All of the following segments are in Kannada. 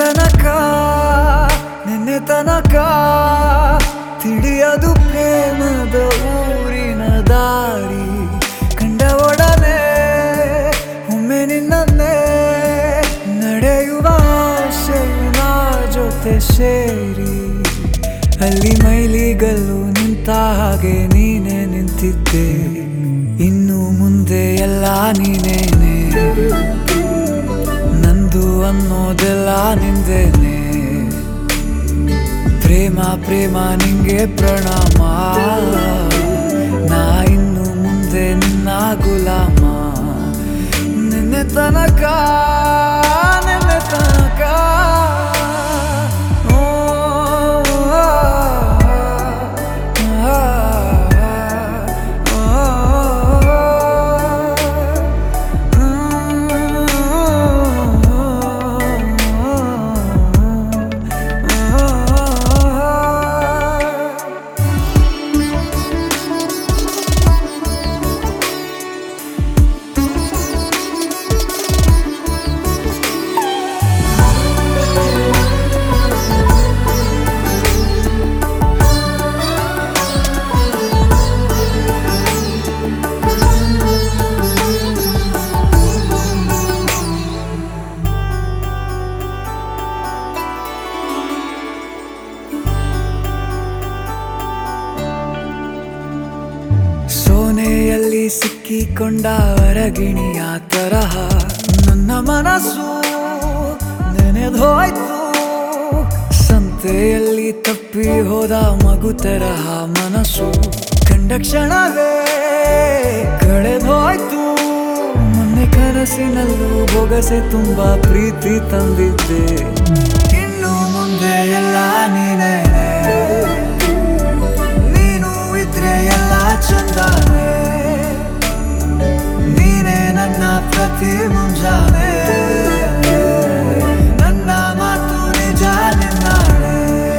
ತನಕ ನಿನ್ನೆ ತನಕ ತಿಳಿಯದು ಪ್ರೇಮದ ಊರಿನ ದಾರಿ ಕಂಡ ಒಡನೆ ಒಮ್ಮೆ ನಿನ್ನನ್ನೇ ನಡೆಯುವ ಆಸೆಯು ನಾ ಜೊತೆ ಸೇರಿ ಅಲ್ಲಿ ಮೈಲಿಗಲ್ಲು ನಿಂತ ಹಾಗೆ ನೀನೆ ನಿಂತಿದ್ದೆ ಇನ್ನು ಮುಂದೆ ಎಲ್ಲ ನೀನೇನೆ ನಂದು ಅನ್ನೋದೆಲ್ಲ ನಿಂದೇನೆ ಪ್ರೇಮ ಪ್ರೇಮ ನಿಂಗೆ ಪ್ರಣಾಮ ನಾ ಇನ್ನು ಮುಂದೆ ನಿನ್ನ ಗುಲಾಮ ನಿನ್ನೆ ತನಕ ನಿನ್ನೆ ತನಕ ಓ, ಆ, ಆ, ಆ ಸೋನೆಯಲ್ಲಿ ಸಿಕ್ಕಿಕೊಂಡ ಹೊರಗಿಣಿಯ ತರಹ ನನ್ನ ಮನಸ್ಸು ನೆನೆದೋಯ್ತು ಸಂತೆಯಲ್ಲಿ ತಪ್ಪಿ ಹೋದ ಮಗು ತರಹ ಮನಸ್ಸು ಕಂಡ ಕ್ಷಣವೇ ಕಳೆದೋಯ್ತು ಮೊನ್ನೆ ಕನಸಿನಲ್ಲೂ ಬೊಗಸೆ ತುಂಬಾ ಪ್ರೀತಿ ತಂದಿದ್ದೆ ಇನ್ನು ಮುಂದೆ ಎಲ್ಲ ನೀನೇ ನೀನು ಇದ್ರೆ ಎಲ್ಲ ಚಂದಾನೆ ನೀನೇ ನನ್ನ ಪ್ರತಿ ಮುಂಜಾನೆ ನನ್ನ ಮಾತು ನಿಜ ನಿನ್ನಾಳೆ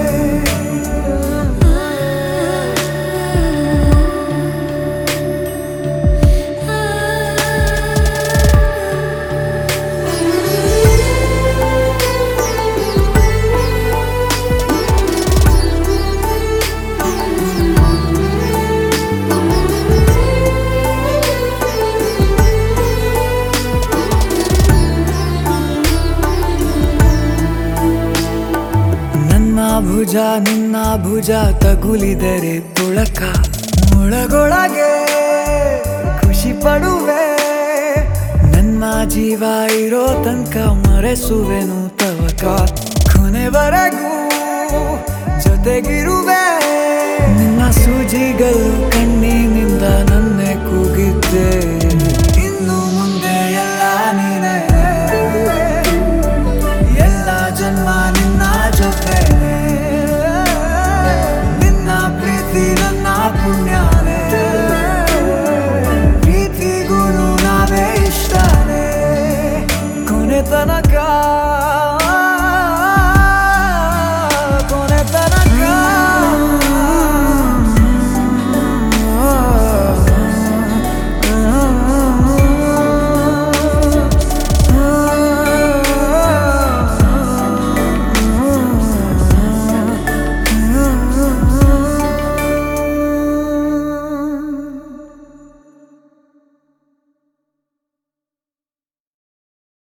ನನ್ನ ಭುಜ ನಿನ್ನ ಭುಜ ತಗುಲಿದರೆ ತುಳಕ ಒಳಗೊಳಗೆ ಖುಷಿ ಪಡುವೆ ನನ್ನ ಜೀವ ಇರೋ ತನಕ ಮರೆಸುವೆನು ತವಕ ಕೊನೆವರೆಗೂ ಜೊತೆಗಿರುವೆ ನಿನ್ನ ಸೂಜಿಗಳು ಕಣ್ಣಿನಿಂದ ನನ್ನೆ ಕೂಗಿದ್ದೆ